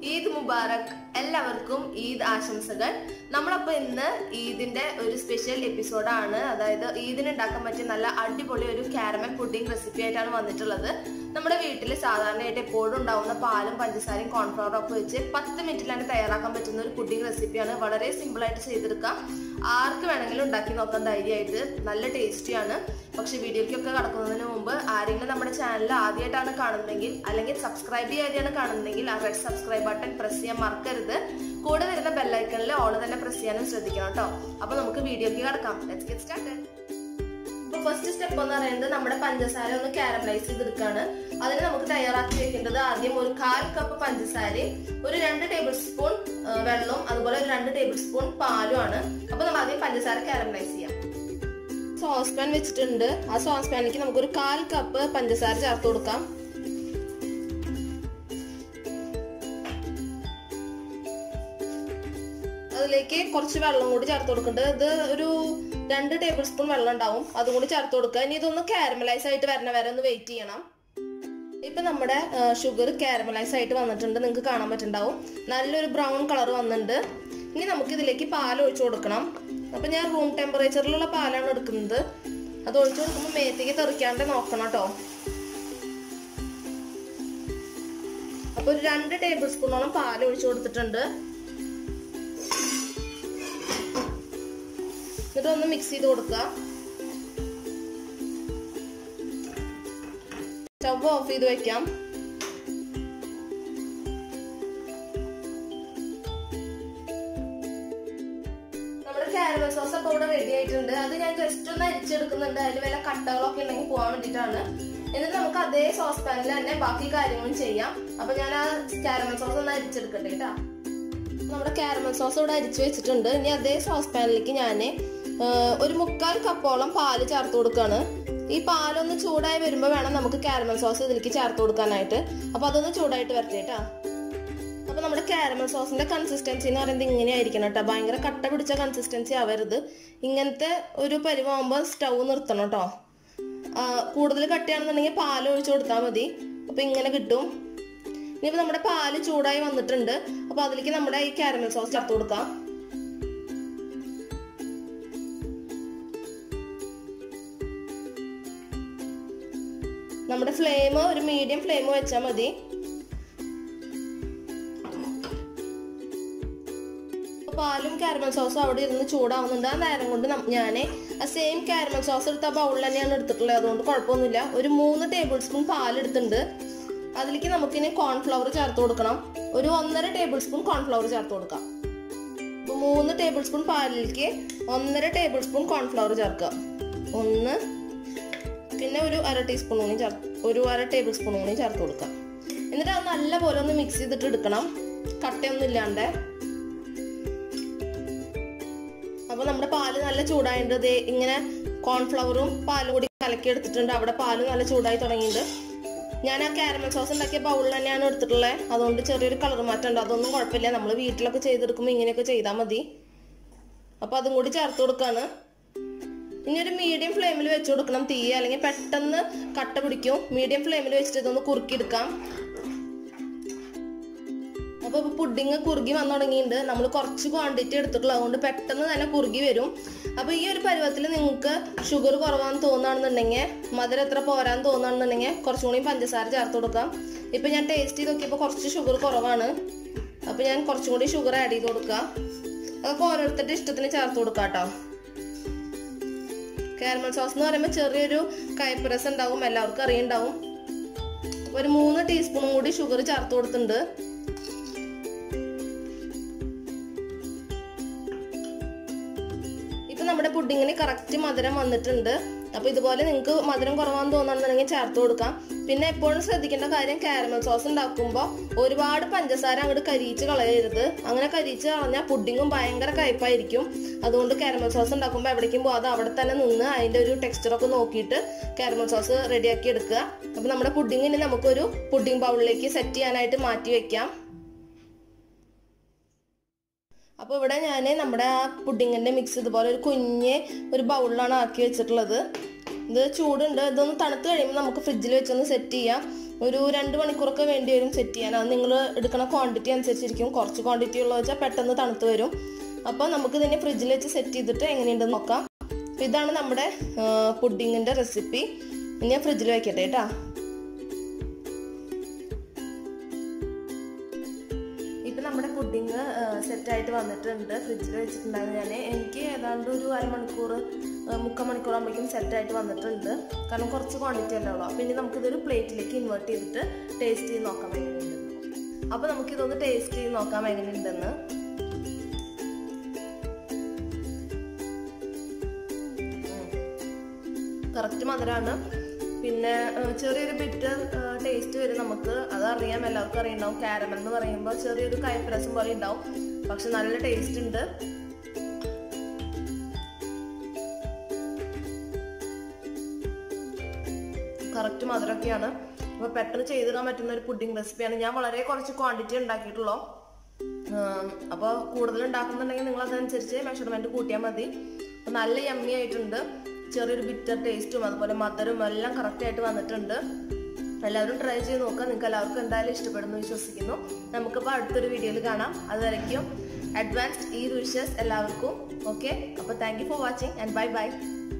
ഈദ് മുബാറക് എല്ലാവർക്കും ഈദ് ആശംസകൾ നമ്മളപ്പോൾ ഇന്ന് ഈദിന്റെ ഒരു സ്പെഷ്യൽ എപ്പിസോഡാണ് അതായത് ഈദിന് ഉണ്ടാക്കാൻ പറ്റിയ നല്ല അടിപൊളി ഒരു കാരമൽ പുഡിംഗ് റെസിപ്പി ആയിട്ടാണ് വന്നിട്ടുള്ളത് നമ്മുടെ വീട്ടിൽ സാധാരണയായിട്ട് എപ്പോഴും ഉണ്ടാവുന്ന പാലും പഞ്ചസാരയും കോൺഫ്ലവറും ഒക്കെ വെച്ച് പത്ത് മിനിറ്റിലാണ് തയ്യാറാക്കാൻ പറ്റുന്ന ഒരു പുഡിംഗ് റെസിപ്പിയാണ് വളരെ സിമ്പിൾ ആയിട്ട് ചെയ്തെടുക്കാം ആർക്ക് വേണമെങ്കിലും ഉണ്ടാക്കി നോക്കാൻ ധൈര്യമായിട്ട് നല്ല ടേസ്റ്റിയാണ് പക്ഷെ വീഡിയോയ്ക്കൊക്കെ കടക്കുന്നതിന് മുമ്പ് ആരെങ്കിലും നമ്മുടെ ചാനൽ ആദ്യമായിട്ടാണ് കാണുന്നതെങ്കിൽ അല്ലെങ്കിൽ സബ്സ്ക്രൈബ് ചെയ്യാതെയാണ് കാണുന്നതെങ്കിൽ ആ റെഡ് സബ്സ്ക്രൈബ് ബട്ടൺ പ്രസ് ചെയ്യാൻ മറക്കരുത് കൂടെ വരുന്ന ബെല്ലൈക്കണിൽ ഓള് തന്നെ പ്രസ് ചെയ്യാനും ശ്രദ്ധിക്കണം കേട്ടോ അപ്പൊ നമുക്ക് വീഡിയോയ്ക്ക് കടക്കാം ലെറ്റ്സ് ഗെറ്റ് സ്റ്റാർട്ടഡ് ഇപ്പൊ ഫസ്റ്റ് സ്റ്റെപ്പ് എന്ന് പറയുന്നത് നമ്മുടെ പഞ്ചസാര ഒന്ന് കാരമലൈസ് ചെയ്തെടുക്കാണ് അതിന് നമുക്ക് തയ്യാറാക്കി വെക്കേണ്ടത് ആദ്യം ഒരു കാൽ കപ്പ് പഞ്ചസാരയും ഒരു രണ്ട് ടേബിൾ സ്പൂൺ വെള്ളവും അതുപോലെ ഒരു രണ്ട് ടേബിൾ സ്പൂൺ പാലും ആണ് അപ്പൊ നമ്മൾ ആദ്യം പഞ്ചസാര കാരമലൈസ് ചെയ്യാം സോസ് പാൻ വെച്ചിട്ടുണ്ട് ആ സോസ് പാനിലേക്ക് നമുക്ക് ഒരു കാൽ കപ്പ് പഞ്ചസാര ചേർത്ത് കൊടുക്കാം അതിലേക്ക് കുറച്ച് വെള്ളം കൂടി ചേർത്ത് കൊടുക്കുന്നുണ്ട് ഇത് ഒരു രണ്ട് ടേബിൾ സ്പൂൺ വെള്ളം ഉണ്ടാവും അതും കൂടി ചേർത്ത് കൊടുക്കുക ഇനി ഇതൊന്ന് കാരമലൈസ് ആയിട്ട് വരണ വരെ ഒന്ന് വെയിറ്റ് ചെയ്യണം ഇപ്പൊ നമ്മുടെ ഷുഗർ കാരമലൈസ് ആയിട്ട് വന്നിട്ടുണ്ട് നിങ്ങൾക്ക് കാണാൻ പറ്റുന്നുണ്ടാവും നല്ലൊരു ബ്രൗൺ കളർ വന്നിട്ടുണ്ട് ഇനി നമുക്ക് ഇതിലേക്ക് പാൽ ഒഴിച്ചു കൊടുക്കണം അപ്പൊ ഞാൻ റൂം ടെമ്പറേച്ചറിലുള്ള പാലാണ് എടുക്കുന്നത് അത് ഒഴിച്ചു കൊടുക്കുമ്പോൾ മേത്തേക്ക് തെറിക്കാണ്ട് നോക്കണം കേട്ടോ അപ്പൊ ഒരു രണ്ട് ടേബിൾ സ്പൂണോളം പാൽ ഒഴിച്ചു കൊടുത്തിട്ടുണ്ട് എന്നിട്ട് ഒന്ന് മിക്സ് ചെയ്ത് കൊടുക്കുക സ്റ്റവ് ഓഫ് ചെയ്ത് വെക്കാം നമ്മുടെ കാരമൽ സോസ് ഒക്കെ ഇവിടെ റെഡി ആയിട്ടുണ്ട് അത് ഞാൻ ജസ്റ്റ് ഒന്ന് അരിച്ചെടുക്കുന്നുണ്ട് അതിൽ വല്ല കട്ടകളൊക്കെ ഉണ്ടെങ്കിൽ പോകാൻ വേണ്ടിയിട്ടാണ് എന്നിട്ട് നമുക്ക് അതേ സോസ് പാനിൽ തന്നെ ബാക്കി കാര്യങ്ങളും ചെയ്യാം അപ്പൊ ഞാൻ ആ കാരമൽ സോസ് ഒന്ന് അരിച്ചെടുക്കട്ടെ കേട്ടാ നമ്മുടെ കാരമൽ സോസ് ഇവിടെ അരിച്ചു വെച്ചിട്ടുണ്ട് ഇനി അതേ സോസ് പാനിലേക്ക് ഞാൻ ഒരു മുക്കാൽ കപ്പോളം പാല് ചേർത്ത് കൊടുക്കുകയാണ് ഈ പാലൊന്ന് ചൂടായി വരുമ്പോൾ വേണം നമുക്ക് കാരമൽ സോസ് ഇതിലേക്ക് ചേർത്ത് കൊടുക്കാനായിട്ട് അപ്പൊ അതൊന്ന് ചൂടായിട്ട് വരട്ടെ കേട്ടാ അപ്പൊ നമ്മുടെ കാരമൽ സോസിന്റെ കൺസിസ്റ്റൻസി എന്ന് പറയുന്നത് ഇങ്ങനെ ആയിരിക്കണം കേട്ടോ ഭയങ്കര കട്ട പിടിച്ച കൺസിസ്റ്റൻസി ആവരുത് ഇങ്ങനത്തെ ഒരു പരിവാകുമ്പോൾ സ്റ്റൗ നിർത്തണം കേട്ടോ കൂടുതൽ കട്ടിയാണെന്നുണ്ടെങ്കിൽ പാൽ ഒഴിച്ചു കൊടുത്താൽ മതി അപ്പൊ ഇങ്ങനെ കിട്ടും ഇനിയിപ്പോൾ നമ്മുടെ പാല് ചൂടായി വന്നിട്ടുണ്ട് അപ്പൊ അതിലേക്ക് നമ്മുടെ ഈ കാരമൽ സോസ് ചേർത്ത് കൊടുക്കാം നമ്മുടെ ഫ്ലെയിം ഒരു മീഡിയം ഫ്ലെയിം വെച്ചാൽ മതി പാലും കാരമൽ സോസും അവിടെ ഇരുന്ന് ചൂടാവുന്നുണ്ട് ആ നേരം കൊണ്ട് ഞാൻ ആ സെയിം കാരമൽ സോസ് എടുത്ത ബൗളിൽ തന്നെയാണ് എടുത്തിട്ടുള്ളത് അതുകൊണ്ട് കുഴപ്പമൊന്നുമില്ല ഒരു മൂന്ന് ടേബിൾ സ്പൂൺ പാൽ എടുത്തിട്ടുണ്ട് അതിലേക്ക് നമുക്കിനി കോൺഫ്ലവർ ചേർത്ത് കൊടുക്കണം ഒരു ഒന്നര ടേബിൾ സ്പൂൺ കോൺഫ്ലവർ ചേർത്ത് കൊടുക്കാം അപ്പോൾ മൂന്ന് ടേബിൾ സ്പൂൺ പാലിലേക്ക് ഒന്നര ടേബിൾ സ്പൂൺ കോൺഫ്ലവർ ചേർക്കുക ഒന്ന് പിന്നെ ഒരു അര ടീസ്പൂൺ കൂടി ചേർത്ത് ഒരു അര ടേബിൾ സ്പൂൺ കൂടി ചേർത്ത് കൊടുക്കാം എന്നിട്ട് അത് നല്ലപോലെ ഒന്ന് മിക്സ് ചെയ്തിട്ട് എടുക്കണം കട്ടയൊന്നും ഇല്ലാണ്ട് അപ്പൊ നമ്മുടെ പാല് നല്ല ചൂടായിട്ടുണ്ട് ഇങ്ങനെ കോൺഫ്ലവറും പാലും കൂടി കലക്കി എടുത്തിട്ടുണ്ട് അവിടെ പാല് നല്ല ചൂടായി തുടങ്ങിയിട്ടുണ്ട് ഞാൻ ആ കാരമൽ സോസ് ഉണ്ടാക്കിയ ബൗളിൽ തന്നെയാണ് എടുത്തിട്ടുള്ളത് അതുകൊണ്ട് ചെറിയൊരു കളർ മാറ്റം ഉണ്ട് അതൊന്നും കുഴപ്പമില്ല നമ്മൾ വീട്ടിലൊക്കെ ചെയ്തെടുക്കുമ്പോൾ ഇങ്ങനെയൊക്കെ ചെയ്താൽ മതി അപ്പൊ അതും കൂടി ചേർത്ത് കൊടുക്കാണ് ഇനി ഒരു മീഡിയം ഫ്ലെയിമിൽ വെച്ച് കൊടുക്കണം തീ അല്ലെങ്കിൽ പെട്ടെന്ന് കട്ട പിടിക്കും മീഡിയം ഫ്ലെയിമിൽ വെച്ചിട്ട് ഇതൊന്ന് കുറുക്കിയെടുക്കാം അപ്പൊ പുഡിങ് കുറുകി വന്നു തുടങ്ങിയിട്ടുണ്ട് നമ്മൾ കുറച്ച് ക്വാണ്ടിറ്റി എടുത്തിട്ടുള്ളത് അതുകൊണ്ട് പെട്ടെന്ന് തന്നെ കുറുകി വരും അപ്പൊ ഈ ഒരു പരുവത്തിൽ നിങ്ങൾക്ക് ഷുഗർ കുറവാന്ന് തോന്നുകയാണെന്നുണ്ടെങ്കിൽ മധുരം എത്ര പോരാന്ന് തോന്നുകയാണെന്നുണ്ടെങ്കിൽ കുറച്ചും കൂടി പഞ്ചസാര ചേർത്ത് കൊടുക്കാം ഇപ്പൊ ഞാൻ ടേസ്റ്റ് ചെയ്ത് നോക്കിയപ്പോൾ കുറച്ച് ഷുഗർ കുറവാണ് അപ്പൊ ഞാൻ കുറച്ചും കൂടി ഷുഗർ ആഡ് ചെയ്ത് കൊടുക്കുക അതൊക്കെ ഓരോരുത്തരുടെ ഇഷ്ടത്തിന് ചേർത്ത് കൊടുക്കാം കേട്ടോ കാരമൽ സോസ് എന്ന് പറയുമ്പോൾ ചെറിയൊരു കയ്പരസം ഉണ്ടാവും എല്ലാവർക്കും അറിയുണ്ടാവും അപ്പോൾ ഒരു മൂന്ന് ടീസ്പൂണും കൂടി ഷുഗർ ചേർത്ത് കൊടുത്തിട്ടുണ്ട് ഇപ്പൊ നമ്മുടെ പുഡിങ്ങിന് കറക്റ്റ് മധുരം വന്നിട്ടുണ്ട് അപ്പൊ ഇതുപോലെ നിങ്ങൾക്ക് മധുരം കുറവാന്ന് തോന്നുന്നുണ്ടെങ്കിൽ ചേർത്ത് കൊടുക്കാം പിന്നെ എപ്പോഴും ശ്രദ്ധിക്കേണ്ട കാര്യം കാരമൽ സോസ് ഉണ്ടാക്കുമ്പോൾ ഒരുപാട് പഞ്ചസാര അങ്ങോട്ട് കരിയിച്ച് കളയരുത് അങ്ങനെ കരിയിച്ച് കളഞ്ഞാൽ പുഡിങ്ങും ഭയങ്കര കയ്പായിരിക്കും അതുകൊണ്ട് കാരമൽ സോസ് ഉണ്ടാക്കുമ്പോൾ എവിടേക്കും പോകാതെ അവിടെ തന്നെ നിന്ന് അതിന്റെ ഒരു ടെക്സ്ചറൊക്കെ നോക്കിയിട്ട് കാരമൽ സോസ് റെഡിയാക്കി എടുക്കുക അപ്പൊ നമ്മുടെ പുഡിങ്ങിന് നമുക്കൊരു പുഡിംഗ് ബൗളിലേക്ക് സെറ്റ് ചെയ്യാനായിട്ട് മാറ്റി വെക്കാം അപ്പോൾ ഇവിടെ ഞാൻ നമ്മുടെ ആ പുഡിങ്ങിൻ്റെ മിക്സ് ഇതുപോലെ ഒരു കുഞ്ഞ് ഒരു ബൗളിലാണ് ആക്കി വെച്ചിട്ടുള്ളത് ഇത് ചൂടുണ്ട് ഇതൊന്ന് തണുത്ത് കഴിയുമ്പോൾ നമുക്ക് ഫ്രിഡ്ജിൽ വെച്ചൊന്ന് സെറ്റ് ചെയ്യാം ഒരു രണ്ട് മണിക്കൂറൊക്കെ വേണ്ടി വരും സെറ്റ് ചെയ്യാൻ അത് നിങ്ങൾ എടുക്കുന്ന ക്വാണ്ടിറ്റി അനുസരിച്ചിരിക്കും കുറച്ച് ക്വാണ്ടിറ്റി ഉള്ളത് വെച്ചാൽ പെട്ടെന്ന് തണുത്ത് വരും അപ്പോൾ നമുക്ക് ഇതിനെ ഫ്രിഡ്ജിൽ വെച്ച് സെറ്റ് ചെയ്തിട്ട് എങ്ങനെയുണ്ടെന്ന് നോക്കാം അപ്പോൾ ഇതാണ് നമ്മുടെ പുഡിങ്ങിൻ്റെ റെസിപ്പി ഇനി ഞാൻ ഫ്രിഡ്ജിൽ വെക്കട്ടെ കേട്ടോ ഇപ്പം നമ്മുടെ പുഡിങ് സെറ്റായിട്ട് വന്നിട്ടുണ്ട് ഫ്രിഡ്ജിൽ വെച്ചിട്ടുണ്ടായിരുന്നു ഞാൻ എനിക്ക് ഏതാണ്ട് ഒരു അരമണിക്കൂർ മുക്കാൽ മണിക്കൂർ ആകുമ്പോഴേക്കും സെറ്റായിട്ട് വന്നിട്ടുണ്ട് കാരണം കുറച്ച് ക്വാണ്ടിറ്റി അല്ലേ ഉള്ളൂ അപ്പം ഇനി നമുക്കിതൊരു പ്ലേറ്റിലേക്ക് ഇൻവേർട്ട് ചെയ്തിട്ട് ടേസ്റ്റ് ചെയ്ത് നോക്കാം എങ്ങനെയുണ്ടെന്ന് അപ്പോൾ നമുക്കിതൊന്ന് ടേസ്റ്റ് ചെയ്ത് നോക്കാം എങ്ങനെയുണ്ടെന്ന് കറക്റ്റ് മധുരമാണ് പിന്നെ ചെറിയൊരു ബിറ്റർ ടേസ്റ്റ് വരും നമുക്ക് അതറിയാം എല്ലാവർക്കും അറിയുണ്ടാവും കാരമൽ എന്ന് പറയുമ്പോൾ ചെറിയൊരു കയപ്പരസം പോലെ ഉണ്ടാവും പക്ഷെ നല്ല ടേസ്റ്റ് ഉണ്ട് കറക്റ്റ് മധുരമൊക്കെയാണ് അപ്പോൾ പെട്ടെന്ന് ചെയ്തിടാൻ പറ്റുന്ന ഒരു പുഡിംഗ് റെസിപ്പിയാണ് ഞാൻ വളരെ കുറച്ച് ക്വാണ്ടിറ്റി ഉണ്ടാക്കിയിട്ടുള്ളൂ അപ്പോൾ കൂടുതൽ ഉണ്ടാക്കുന്നുണ്ടെങ്കിൽ നിങ്ങൾ അതനുസരിച്ച് മെഷർമെൻറ്റ് കൂട്ടിയാൽ മതി അപ്പോൾ നല്ല യമ്മി ആയിട്ടുണ്ട് ചെറിയൊരു ബിറ്റർ ടേസ്റ്റും അതുപോലെ മധുരവും എല്ലാം കറക്റ്റായിട്ട് വന്നിട്ടുണ്ട് എല്ലാവരും ട്രൈ ചെയ്ത് നോക്കുക നിങ്ങൾക്ക് എല്ലാവർക്കും എന്തായാലും ഇഷ്ടപ്പെടുന്നു വിശ്വസിക്കുന്നു നമുക്കിപ്പോൾ അടുത്തൊരു വീഡിയോയിൽ കാണാം അതുവരയ്ക്കും അഡ്വാൻസ്ഡ് ഈ വിഷസ് എല്ലാവർക്കും ഓക്കെ അപ്പോൾ thank you for watching and bye by